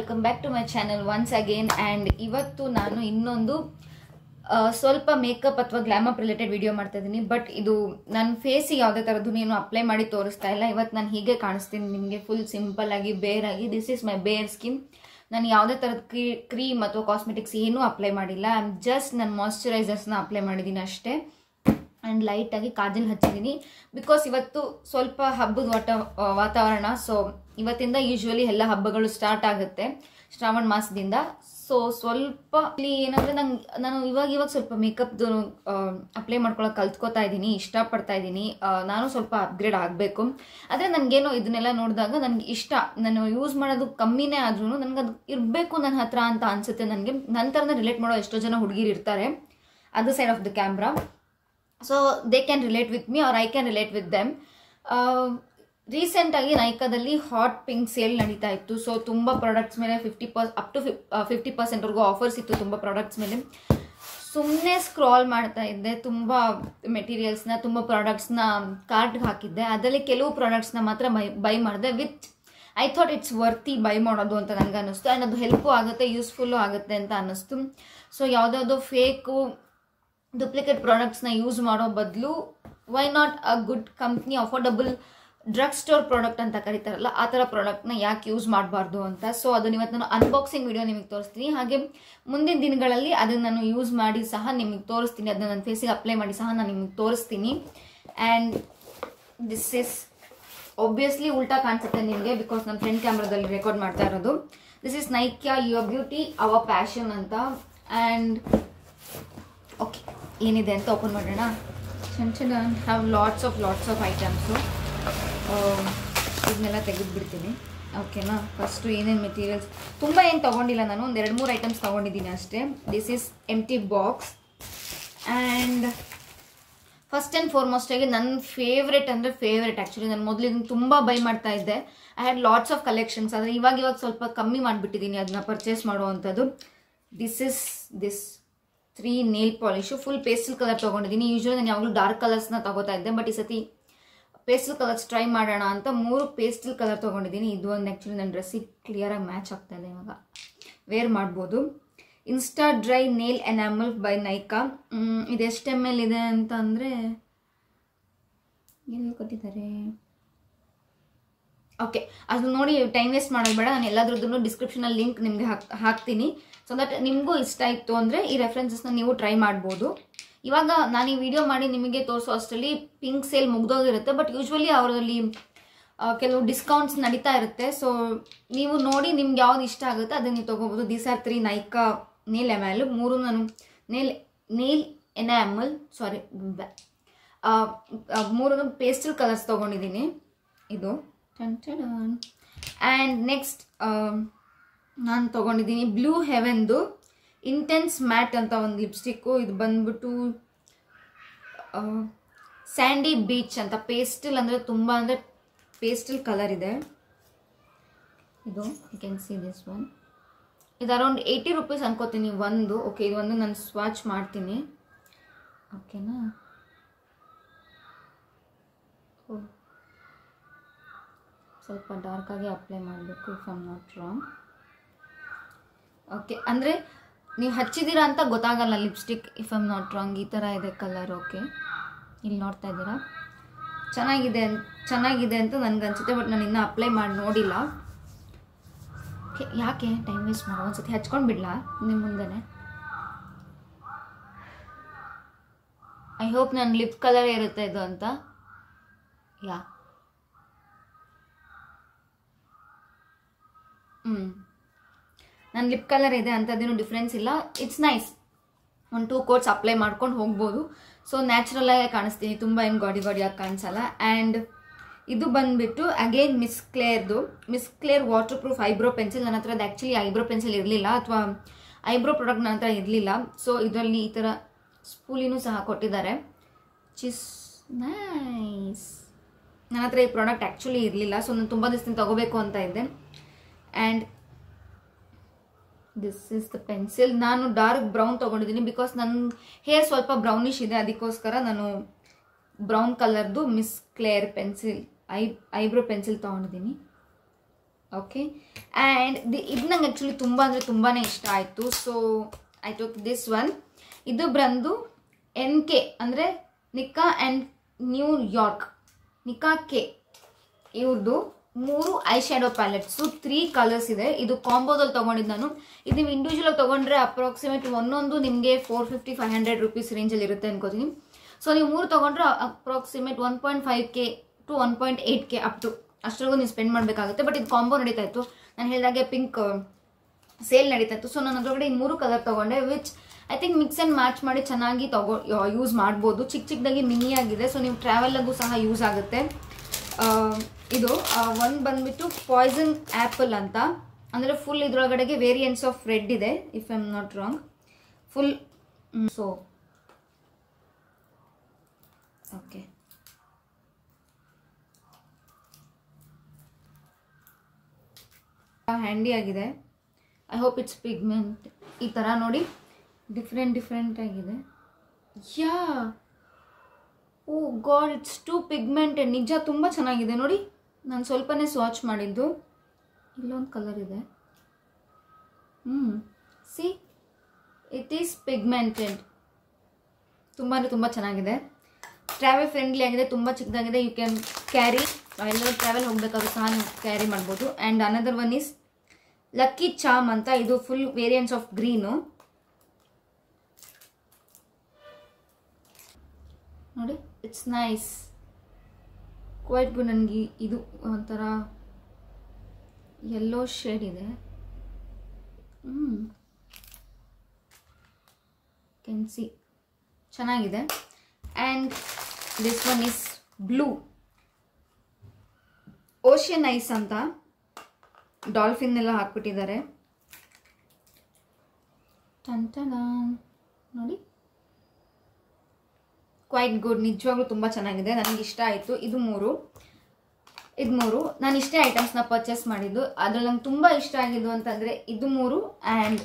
welcome back to my channel once again and ಇವತ್ತು ನಾನು ಇನ್ನೊಂದು ಆ, ಸ್ವಲ್ಪ ಮೇಕಪ್ ಅಥವಾ ಗ್ಲಾಮಪ್ ರಿಲೇಟೆಡ್ ವಿಡಿಯೋ ಮಾಡ್ತಾ ಇದ್ದೀನಿ ಬಟ್ ಇದು ನನ್ನ ಫೇಸಿಗೆ ಯಾವುದೇ ಥರದ್ದು ಏನು ಅಪ್ಲೈ ಮಾಡಿ ತೋರಿಸ್ತಾ ಇಲ್ಲ ಇವತ್ತು ನಾನು ಹೀಗೆ ಕಾಣಿಸ್ತೀನಿ ನಿಮಗೆ ಫುಲ್ ಸಿಂಪಲ್ ಆಗಿ ಬೇರ್ ಆಗಿ ದಿಸ್ ಇಸ್ ಮೈ ಬೇರ್ ಸ್ಕಿನ್ ನಾನು ಯಾವುದೇ ಥರದ ಕ್ರೀ ಕ್ರೀಮ್ ಅಥವಾ ಕಾಸ್ಮೆಟಿಕ್ಸ್ ಏನೂ ಅಪ್ಲೈ ಮಾಡಿಲ್ಲ ಐ ಆಮ್ ಜಸ್ಟ್ ನನ್ನ ಮಾಯ್ಶ್ಚರೈಸರ್ಸ್ನ ಅಪ್ಲೈ ಮಾಡಿದ್ದೀನಿ ಅಷ್ಟೇ ಆ್ಯಂಡ್ ಲೈಟಾಗಿ ಕಾಜಲ್ ಹಚ್ಚಿದ್ದೀನಿ ಬಿಕಾಸ್ ಇವತ್ತು ಸ್ವಲ್ಪ ಹಬ್ಬದ ವಾಟ ವಾತಾವರಣ ಸೊ ಇವತ್ತಿಂದ ಯೂಶ್ವಲಿ ಎಲ್ಲ ಹಬ್ಬಗಳು ಸ್ಟಾರ್ಟ್ ಆಗುತ್ತೆ ಶ್ರಾವಣ ಮಾಸದಿಂದ ಸೊ ಸ್ವಲ್ಪ ಇಲ್ಲಿ ಏನಂದ್ರೆ ನಂಗೆ ನಾನು ಇವಾಗ ಇವಾಗ ಸ್ವಲ್ಪ ಮೇಕಪ್ದು ಅಪ್ಲೈ ಮಾಡ್ಕೊಳಕ್ಕೆ ಕಲ್ತ್ಕೋತಾ ಇದ್ದೀನಿ ಇಷ್ಟಪಡ್ತಾ ಇದ್ದೀನಿ ಆ, ನಾನು ಸ್ವಲ್ಪ ಅಪ್ಗ್ರೇಡ್ ಆಗಬೇಕು ಆದರೆ ನನಗೇನೋ ಇದನ್ನೆಲ್ಲ ನೋಡಿದಾಗ ನನಗೆ ಇಷ್ಟ ನಾನು ಯೂಸ್ ಮಾಡೋದು ಕಮ್ಮಿನೇ ಆದ್ರೂ ನನಗೆ ಅದು ಇರಬೇಕು ನನ್ನ ಹತ್ರ ಅಂತ ಅನ್ಸುತ್ತೆ ನನಗೆ ನನ್ನ ಥರನೇ ರಿಲೇಟ್ ಮಾಡೋ ಎಷ್ಟೋ ಜನ ಹುಡುಗಿರು ಇರ್ತಾರೆ ಅದು side of the camera so they can relate with me or I can relate with them ರೀಸೆಂಟಾಗಿ ನೈಕಾದಲ್ಲಿ ಹಾಟ್ ಪಿಂಕ್ ಸೇಲ್ ನಡೀತಾ ಇತ್ತು ಸೊ ತುಂಬ ಪ್ರಾಡಕ್ಟ್ಸ್ ಮೇಲೆ ಫಿಫ್ಟಿ ಪರ್ಸ್ ಅಪ್ ಟು ಫಿಫ್ಟಿ ಪರ್ಸೆಂಟ್ವರೆಗೂ ಆಫರ್ಸ್ ಇತ್ತು ತುಂಬ ಪ್ರಾಡಕ್ಟ್ಸ್ ಮೇಲೆ ಸುಮ್ಮನೆ ಸ್ಕ್ರಾಲ್ ಮಾಡ್ತಾ ಇದ್ದೆ ತುಂಬ ಮೆಟೀರಿಯಲ್ಸ್ನ ತುಂಬ ಪ್ರಾಡಕ್ಟ್ಸ್ನ ಕಾರ್ಟ್ಗೆ ಹಾಕಿದ್ದೆ ಅದರಲ್ಲಿ ಕೆಲವು ಪ್ರಾಡಕ್ಟ್ಸ್ನ ಮಾತ್ರ ಬೈ ಬೈ ಮಾಡಿದೆ with I thought it's worthy buy ಮಾಡೋದು ಅಂತ ನನಗೆ ಅನ್ನಿಸ್ತು ಆ್ಯಂಡ್ ಅದು ಹೆಲ್ಪು ಆಗುತ್ತೆ ಯೂಸ್ಫುಲ್ಲು ಆಗುತ್ತೆ ಅಂತ ಅನ್ನಿಸ್ತು ಸೊ ಯಾವುದ್ಯಾವುದೋ ಫೇಕು ಡುಪ್ಲಿಕೇಟ್ ಪ್ರಾಡಕ್ಟ್ಸ್ನ ಯೂಸ್ ಮಾಡೋ ಬದಲು why not a good company affordable drug store product ಅಂತ ಕರೀತಾರಲ್ಲ ಆ ಥರ ಪ್ರಾಡಕ್ಟ್ನ ಯಾಕೆ ಯೂಸ್ ಮಾಡಬಾರ್ದು ಅಂತ ಸೊ ಅದನ್ನ ಇವತ್ತು ನಾನು ಅನ್ಬಾಕ್ಸಿಂಗ್ ವಿಡಿಯೋ ನಿಮಗೆ ತೋರಿಸ್ತೀನಿ ಹಾಗೆ ಮುಂದಿನ ದಿನಗಳಲ್ಲಿ ಅದನ್ನು ನಾನು ಯೂಸ್ ಮಾಡಿ ಸಹ ನಿಮಗೆ ತೋರಿಸ್ತೀನಿ ಅದನ್ನ ನನ್ನ ಫೇಸಿಗೆ ಅಪ್ಲೈ ಮಾಡಿ ಸಹ ನಾನು ನಿಮಗೆ ತೋರಿಸ್ತೀನಿ ಆ್ಯಂಡ್ ದಿಸ್ ಇಸ್ ಒಬ್ವಿಯಸ್ಲಿ ಉಲ್ಟಾ ಕಾಣಿಸುತ್ತೆ ನಿಮಗೆ ಬಿಕಾಸ್ ನನ್ನ ಫ್ರೆಂಡ್ ಕ್ಯಾಮ್ರಾದಲ್ಲಿ ರೆಕಾರ್ಡ್ ಮಾಡ್ತಾ ಇರೋದು this is Nykaa your beauty our passion ಅಂತ ಆ್ಯಂಡ್ ಓಕೆ ಏನಿದೆ ಅಂತ ಓಪನ್ ಮಾಡೋಣ ಚೆನ್ನ ಚೆನ್ನ have lots of lots of items ಇದನ್ನೆಲ್ಲ ತೆಗೆದುಬಿಡ್ತೀನಿ ಓಕೆನಾ ಫಸ್ಟು ಏನೇನು ಮೆಟೀರಿಯಲ್ಸ್ ತುಂಬ ಏನು ತೊಗೊಂಡಿಲ್ಲ ನಾನು ಒಂದು ಎರಡು ಮೂರು ಐಟಮ್ಸ್ ತೊಗೊಂಡಿದ್ದೀನಿ ಅಷ್ಟೇ this is M T box and first and foremost ಆಗಿ ನನ್ನ ಫೇವ್ರೆಟ್ ಅಂದರೆ ಫೇವ್ರೆಟ್ ಆ್ಯಕ್ಚುಲಿ ನಾನು ಮೊದಲು ಇದನ್ನು ತುಂಬ ಬೈ ಮಾಡ್ತಾ ಇದ್ದೆ I had lots of collections ಆದರೆ ಇವಾಗ ಇವಾಗ ಸ್ವಲ್ಪ ಕಮ್ಮಿ ಮಾಡಿಬಿಟ್ಟಿದ್ದೀನಿ ಅದನ್ನ ಪರ್ಚೇಸ್ ಮಾಡುವಂಥದ್ದು this is this three nail polish full pastel colour ತೊಗೊಂಡಿದ್ದೀನಿ ಯೂಶ್ವಲಿ ನಾನು ಯಾವಾಗಲೂ ಡಾರ್ಕ್ ಕಲರ್ಸ್ನ ತಗೋತಾ ಇದ್ದೆ ಬಟ್ ಈ ಸತಿ ಪೇಸ್ಟಲ್ ಕಲರ್ಸ್ ಟ್ರೈ ಮಾಡೋಣ ಅಂತ ಮೂರು ಪೇಸ್ಟಲ್ ಕಲರ್ ತೊಗೊಂಡಿದ್ದೀನಿ ಇದು ಒಂದು ಆ್ಯಕ್ಚುಲಿ ನನ್ನ ಡ್ರೆಸ್ಸಿಗೆ ಕ್ಲಿಯರಾಗಿ ಮ್ಯಾಚ್ ಆಗ್ತಾ ಇದೆ ಇವಾಗ ವೇರ್ ಮಾಡ್ಬೋದು insta dry nail enamel by Nykaa ಮ್, ಇದು ಎಷ್ಟು ಎಮ್ ಎಲ್ ಇದೆ ಅಂತ ಅಂದರೆ ಎಲ್ಲಿ ಕೊಟ್ಟಿದ್ದಾರೆ ಓಕೆ ಅದು ನೋಡಿ ಟೈಮ್ ವೇಸ್ಟ್ ಮಾಡೋದು ಬೇಡ ನಾನು ಎಲ್ಲದ್ರದ್ದು ಡಿಸ್ಕ್ರಿಪ್ಷನಲ್ಲಿ ಲಿಂಕ್ ನಿಮಗೆ ಹಾಕ್ ಹಾಕ್ತೀನಿ ಸೊ ದಟ್ ನಿಮಗೂ ಇಷ್ಟ ಇತ್ತು ಅಂದರೆ ಈ ರೆಫರೆನ್ಸಸ್ನ ನೀವು ಟ್ರೈ ಮಾಡ್ಬೋದು ಇವಾಗ ನಾನು ಈ ವಿಡಿಯೋ ಮಾಡಿ ನಿಮಗೆ ತೋರಿಸೋ ಅಷ್ಟರಲ್ಲಿ ಪಿಂಕ್ ಸೇಲ್ ಮುಗ್ದೋಗಿರುತ್ತೆ ಬಟ್ ಯೂಶ್ವಲಿ ಅವರಲ್ಲಿ ಕೆಲವು ಡಿಸ್ಕೌಂಟ್ಸ್ ನಡೀತಾ ಇರುತ್ತೆ ಸೊ ನೀವು ನೋಡಿ ನಿಮ್ಗೆ ಯಾವ್ದು ಇಷ್ಟ ಆಗುತ್ತೆ ಅದನ್ನ ನೀವು ತೊಗೋಬೋದು these are three Nykaa nail enamel ಮೂರು ನಾನು ನೇಲ್ ನೇಲ್ ಎನ್ಯಾಮಲ್ ಸಾರಿ ಮೂರು ಪೇಸ್ಟಲ್ ಕಲರ್ಸ್ ತೊಗೊಂಡಿದ್ದೀನಿ ಇದು ಆ್ಯಂಡ್ ನೆಕ್ಸ್ಟ್ ನಾನು ತೊಗೊಂಡಿದ್ದೀನಿ ಬ್ಲೂ ಹೆವೆನ್ದು ಇಂಟೆನ್ಸ್ ಮ್ಯಾಟ್ ಅಂತ ಒಂದು ಲಿಪ್ಸ್ಟಿಕ್ಕು ಇದು ಬಂದ್ಬಿಟ್ಟು ಸ್ಯಾಂಡಿ ಬೀಚ್ ಅಂತ ಪೇಸ್ಟಲ್ ಅಂದರೆ ತುಂಬ ಅಂದರೆ ಪೇಸ್ಟಲ್ ಕಲರ್ ಇದೆ ಇದು you can see this one ಇದು ಅರೌಂಡ್ ಏಯ್ಟಿ ರುಪೀಸ್ ಅನ್ಕೋತೀನಿ ಒಂದು ಓಕೆ ಇದು ಒಂದು ನಾನು ಸ್ವಾಚ್ ಮಾಡ್ತೀನಿ ಓಕೆನಾ ಓ ಸ್ವಲ್ಪ ಡಾರ್ಕಾಗಿ ಅಪ್ಲೈ ಮಾಡಬೇಕು if I'm not wrong okay ಅಂದರೆ ನೀವು ಹಚ್ಚಿದ್ದೀರಾ ಅಂತ ಗೊತ್ತಾಗಲ್ಲ lipstick if I'm not wrong ಈ ಥರ ಇದೆ ಕಲರ್ ಓಕೆ ಇಲ್ಲಿ ನೋಡ್ತಾ ಇದ್ದೀರಾ ಚೆನ್ನಾಗಿದೆ ಅನ್- ಚೆನ್ನಾಗಿದೆ ಅಂತ ನನಗನ್ಸುತ್ತೆ ಬಟ್ ನಾನು ಇನ್ನೂ ಅಪ್ಲೈ ಮಾಡಿ ನೋಡಿಲ್ಲ ಓಕೆ ಯಾಕೆ ಟೈಮ್ ವೇಸ್ಟ್ ಮಾಡೋ ಒಂದ್ಸತಿ ಹಚ್ಕೊಂಡು ಬಿಡ್ಲಾ ನಿಮ್ಮ ಮುಂದೆನೆ ಐ ಹೋಪ್ ನನ್ನ ಲಿಪ್ ಕಲರ್ ಇರುತ್ತೆ ಇದು ಅಂತ ಯಾ ಹ್ಞೂ ನನ್ನ ಲಿಪ್ ಕಲರ್ ಇದೆ ಅಂಥದ್ದೇನು ಡಿಫ್ರೆನ್ಸ್ ಇಲ್ಲ ಇಟ್ಸ್ ನೈಸ್ ಒಂದು ಟೂ ಕೋಟ್ಸ್ ಅಪ್ಲೈ ಮಾಡ್ಕೊಂಡು ಹೋಗ್ಬೋದು ಸೊ ನ್ಯಾಚುರಲಾಗಿ ಕಾಣಿಸ್ತೀನಿ ತುಂಬ ಏನು ಗಾಡಿ ಗಾಡಿಯಾಗಿ ಕಾಣಿಸಲ್ಲ ಆ್ಯಂಡ್ ಇದು ಬಂದುಬಿಟ್ಟು ಅಗೇನ್ ಮಿಸ್ ಕ್ಲೇರ್ದು Miss Claire waterproof eyebrow pencil ನನ್ನ ಹತ್ರ ಅದು ಆ್ಯಕ್ಚುಲಿ ಐಬ್ರೋ ಪೆನ್ಸಿಲ್ ಇರಲಿಲ್ಲ ಅಥವಾ ಐಬ್ರೋ ಪ್ರಾಡಕ್ಟ್ ನನ್ನ ಹತ್ರ ಇರಲಿಲ್ಲ ಸೊ ಇದರಲ್ಲಿ ಈ ಥರ ಸ್ಪೂಲಿನೂ ಸಹ ಕೊಟ್ಟಿದ್ದಾರೆ ಚಿಸ್ ನೈಸ್ ನನ್ನ ಹತ್ರ ಈ ಪ್ರಾಡಕ್ಟ್ ಆ್ಯಕ್ಚುಲಿ ಇರಲಿಲ್ಲ ಸೊ ನಾನು ತುಂಬ ದಿವಸದಿಂದ ತಗೋಬೇಕು ಅಂತ ಇದ್ದೆ and this is the pencil ನಾನು ಡಾರ್ಕ್ ಬ್ರೌನ್ ತೊಗೊಂಡಿದ್ದೀನಿ ಬಿಕಾಸ್ ನನ್ನ ಹೇರ್ ಸ್ವಲ್ಪ ಬ್ರೌನಿಶ್ ಇದೆ ಅದಕ್ಕೋಸ್ಕರ ನಾನು ಬ್ರೌನ್ ಕಲರ್ದು Miss Claire pencil I eyebrow pencil ತೊಗೊಂಡಿದ್ದೀನಿ ಓಕೆ ಆ್ಯಂಡ್ ದಿ ಇದು ನಂಗೆ ಆ್ಯಕ್ಚುಲಿ ತುಂಬ ಅಂದರೆ ತುಂಬಾ ಇಷ್ಟ ಆಯಿತು so I took this one ಇದು ಬಂದು ಎನ್ ಕೆ ಅಂದರೆ Nicka and New York Nicka K ಇವ್ರದ್ದು ಮೂರು eye shadow palettes three colours ಇದೆ ಇದು ಕಾಂಬೋದಲ್ಲಿ ತೊಗೊಂಡಿದ್ದು ನಾನು ಇದು ನೀವು ಇಂಡಿವಿಜುವಲ್ ತೊಗೊಂಡ್ರೆ ಅಪ್ರಾಕ್ಸಿಮೇಟ್ ಒಂದೊಂದು ನಿಮಗೆ four fifty five hundred rupees ರೇಂಜಲ್ಲಿ ಇರುತ್ತೆ ಅನ್ಕೋತೀನಿ ಸೊ ನೀವು ಮೂರು ತೊಗೊಂಡ್ರೆ approximate one point five K to one point eight K up to ಅಷ್ಟರವರೆಗೂ ನೀವು ಸ್ಪೆಂಡ್ ಮಾಡಬೇಕಾಗುತ್ತೆ ಬಟ್ ಇದು ಕಾಂಬೋ ನಡೀತಾ ಇತ್ತು ನಾನು ಹೇಳಿದಾಗೆ ಪಿಂಕ್ ಸೇಲ್ ನಡೀತಾ ಇತ್ತು ಸೊ ನಾನು ಅದ್ರೊಳಗಡೆ ಈ ಮೂರು ಕಲರ್ ತೊಗೊಂಡೆ which I think mix and match ಮಾಡಿ ಚೆನ್ನಾಗಿ ತಗೋ ಯೂಸ್ ಮಾಡ್ಬೋದು ಚಿಕ್ಕ ಚಿಕ್ಕದಾಗಿ ಮಿನಿ ಆಗಿದೆ ಸೊ ನೀವು ಟ್ರಾವೆಲ್ಗೂ ಸಹ ಯೂಸ್ ಆಗುತ್ತೆ ಆ, ಇದು ಒಂದು ಬಂದ್ಬಿಟ್ಟು ಪಾಯ್ಸನ್ ಆ್ಯಪಲ್ ಅಂತ ಅಂದರೆ ಫುಲ್ ಇದ್ರೊಳಗಡೆಗೆ ವೇರಿಯಂಟ್ಸ್ ಆಫ್ ರೆಡ್ ಇದೆ if I am not wrong full so okay handy ಆಗಿದೆ ಐ ಹೋಪ್ ಇಟ್ಸ್ ಪಿಗ್ಮೆಂಟ್ ಈ ಥರ ನೋಡಿ ಡಿಫ್ರೆಂಟ್ ಡಿಫ್ರೆಂಟ್ ಆಗಿದೆ yeah oh god it's too pigmented ನಿಜ ತುಂಬ ಚೆನ್ನಾಗಿದೆ ನೋಡಿ ನಾನು ಸ್ವಲ್ಪನೇ ಸ್ವಾಚ್ ಮಾಡಿದ್ದು ಇಲ್ಲೊಂದು ಕಲರ್ ಇದೆ ಹ್ಞೂ ಸಿ ಇಟ್ ಈಸ್ ಪಿಗ್ಮೆಂಟೆಡ್ ತುಂಬ ಅಂದರೆ ತುಂಬ ಚೆನ್ನಾಗಿದೆ ಟ್ರಾವೆಲ್ ಫ್ರೆಂಡ್ಲಿ ಆಗಿದೆ ತುಂಬ ಚಿಕ್ಕದಾಗಿದೆ ಯು ಕ್ಯಾನ್ ಕ್ಯಾರಿ ಎಲ್ಲರೂ ಟ್ರಾವೆಲ್ ಹೋಗ್ಬೇಕಾದ್ರೂ ಸಹ ನೀವು ಕ್ಯಾರಿ ಮಾಡ್ಬೋದು and another one is lucky charm ಅಂತ ಇದು ಫುಲ್ ವೇರಿಯಂಟ್ಸ್ ಆಫ್ ಗ್ರೀನು ನೋಡಿ ಇಟ್ಸ್ ನೈಸ್ ಕ್ವೈಟ್ ಗುಡ್ ನನಗೆ ಇದು ಒಂಥರ ಯೆಲ್ಲೋ ಶೇಡ್ ಇದೆ ಹ್ಞೂ ಕೆನ್ ಸಿ ಚೆನ್ನಾಗಿದೆ and this one is blue ocean eyes ಅಂತ ಡಾಲ್ಫಿನ್ ಎಲ್ಲ ಹಾಕ್ಬಿಟ್ಟಿದ್ದಾರೆ ಟಂಟನ ನೋಡಿ ಕ್ವೈಟ್ ಗುಡ್ ನಿಜವಾಗ್ಲೂ ತುಂಬ ಚೆನ್ನಾಗಿದೆ ನನಗೆ ಇಷ್ಟ ಆಯಿತು ಇದು ಮೂರು ಇದು ಮೂರು ನಾನು ಇಷ್ಟೇ ಐಟಮ್ಸ್ನ ಪರ್ಚೇಸ್ ಮಾಡಿದ್ದು ಅದ್ರಲ್ಲಿ ನಂಗೆ ತುಂಬ ಇಷ್ಟ ಆಗಿದ್ದು ಅಂತಂದರೆ ಇದು ಮೂರು ಆ್ಯಂಡ್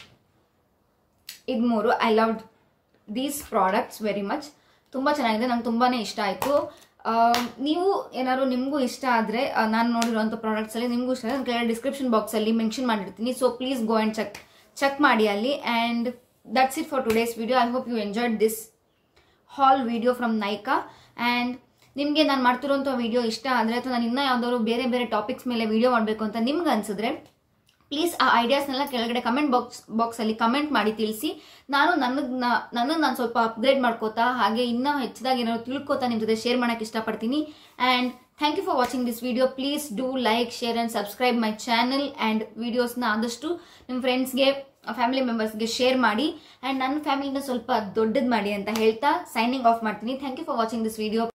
ಇದು ಮೂರು I love these products very much ತುಂಬ ಚೆನ್ನಾಗಿದೆ ನಂಗೆ ತುಂಬಾ ಇಷ್ಟ ಆಯಿತು ನೀವು ಏನಾದ್ರು ನಿಮಗೂ ಇಷ್ಟ ಆದರೆ ನಾನು ನೋಡಿರೋಂಥ ಪ್ರಾಡಕ್ಟ್ಸಲ್ಲಿ ನಿಮಗೂ ಇಷ್ಟ ಆದರೆ ನಾನು ಕೆಳಗಡೆ ಡಿಸ್ಕ್ರಿಪ್ಷನ್ ಬಾಕ್ಸಲ್ಲಿ ಮೆನ್ಷನ್ ಮಾಡಿರ್ತೀನಿ so please go and check check ಮಾಡಿ ಅಲ್ಲಿ and that's it for today's video I hope you enjoyed this haul video from Nykaa and ನಿಮಗೆ ನಾನು ಮಾಡ್ತಿರೋಂಥ ವಿಡಿಯೋ ಇಷ್ಟ ಆದರೆ ಅಥವಾ ನಾನು ಇನ್ನೂ ಯಾವ್ದಾದ್ರು ಬೇರೆ ಬೇರೆ ಟಾಪಿಕ್ಸ್ ಮೇಲೆ ವಿಡಿಯೋ ಮಾಡಬೇಕು ಅಂತ ನಿಮ್ಗೆ ಅನಿಸಿದ್ರೆ ಪ್ಲೀಸ್ ಆ ಐಡಿಯಾಸ್ನೆಲ್ಲ ಕೆಳಗಡೆ ಕಮೆಂಟ್ ಬಾಕ್ಸ್ ಬಾಕ್ಸಲ್ಲಿ ಕಮೆಂಟ್ ಮಾಡಿ ತಿಳಿಸಿ ನಾನು ನನಗೆ ನನಗೆ ನಾನು ಸ್ವಲ್ಪ ಅಪ್ಗ್ರೇಡ್ ಮಾಡ್ಕೋತಾ ಹಾಗೆ ಇನ್ನೂ ಹೆಚ್ಚಿದಾಗಿ ಏನಾದ್ರು ತಿಳ್ಕೊತಾ ನಿಮ್ಮ ಜೊತೆ ಶೇರ್ ಮಾಡೋಕ್ಕೆ ಇಷ್ಟಪಡ್ತೀನಿ and thank you for watching this video please do like share and subscribe my channel and ವೀಡಿಯೋಸ್ನ ಆದಷ್ಟು ನಿಮ್ಮ ಫ್ರೆಂಡ್ಸ್ಗೆ ಫ್ಯಾಮಿಲಿ ಮೆಂಬರ್ಸ್ಗೆ ಶೇರ್ ಮಾಡಿ ಆ್ಯಂಡ್ ನನ್ನ ಫ್ಯಾಮಿಲಿನ ಸ್ವಲ್ಪ ದೊಡ್ಡದು ಮಾಡಿ ಅಂತ ಹೇಳ್ತಾ ಸೈನಿಂಗ್ ಆಫ್ ಮಾಡ್ತೀನಿ thank you for watching this video